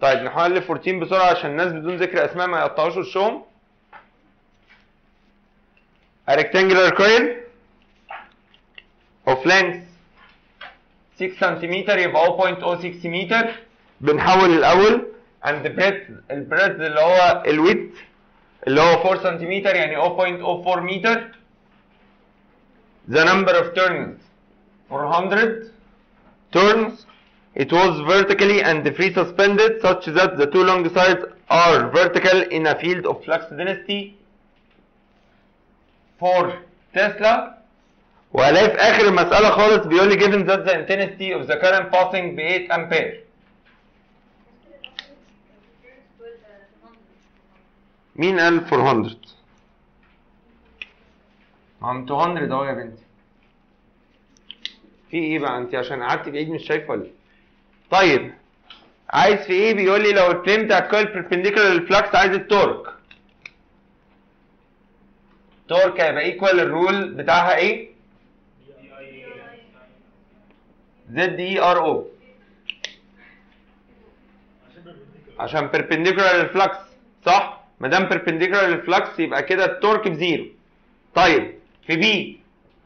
طيب نحاول 14 بسرعه عشان الناس بدون ذكر اسماء ما يقطعوش وشهم A rectangular coil of length 6 سنتيمتر يبقى 0.06 متر بنحول الاول and the breadth البريدث اللي هو الويت اللي هو 4 سنتيمتر يعني 0.04 متر the number of turns 400 turns it was vertically and free suspended such that the two long sides are vertical in a field of flux density 4 تسلا والاقي في اخر المساله خالص بيقول لي given that the intensity of the current passing ب 8 امبير مين قال 400 عم 200 اهو يا بنتي في ايه بقى انت عشان قعدتي بعيد مش شايفه ولا إيه؟ طيب عايز في ايه بيقول لي لو البلين بتاع الكويل بيربنديكولار للفلكس عايز التورك تورك هيبقى ايكوال الرول بتاعها ايه زد اي ار او عشان بيربنديكولار للفلكس صح ما دام بيربنديكولار للفلكس يبقى كده التورك بزيرو طيب في بي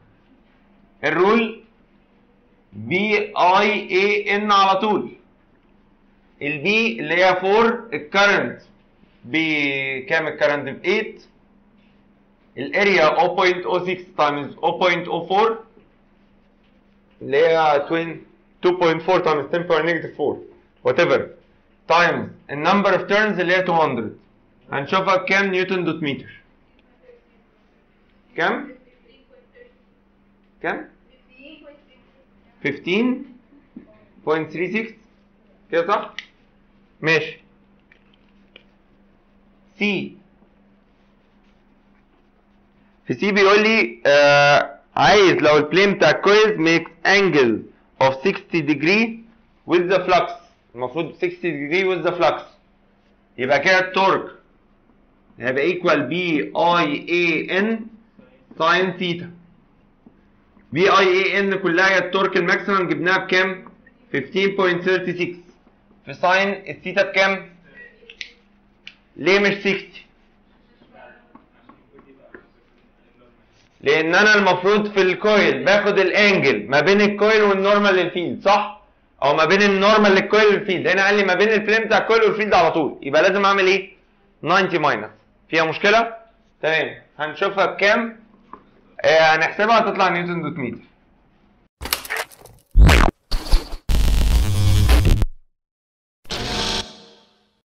الرول بي اي اي ان على طول البي اللي هي 4 الكرنت بكام الكرنت ب 8 الاريا 0.06 تايمز 0.04 اللي هي 20 2.4 تايمز 10 باور نيجاتيف 4 وات ايفر تايمز النمبر اوف تيرنز اللي هي 200 هنشوفها بكام نيوتن دوت متر كام؟ كام؟ 15.36 كده صح؟ ماشي سي في سي بيقول لي آه عايز لو البلين بتاع الكويز ميكس انجل of 60 degree with the flux المفروض 60 degree with the flux يبقى كده التورك هيبقى ايكوال بي اي اي ان ساين ثيتا بي اي اي ان كلها هي التورك الماكسيمم جبناها بكام؟ 15.36 في ساين الثيتا بكام؟ ليه مش 60؟ لان انا المفروض في الكويل باخد الانجل ما بين الكويل والنورمال للفيلد صح؟ او ما بين النورمال للكويل والفيلد هنا قال لي ما بين البلين بتاع الكويل والفيلد على طول يبقى لازم اعمل ايه؟ 90 ماينس فيها مشكله؟ تمام هنشوفها بكام؟ آه هنحسبها هتطلع نيوتن دوت متر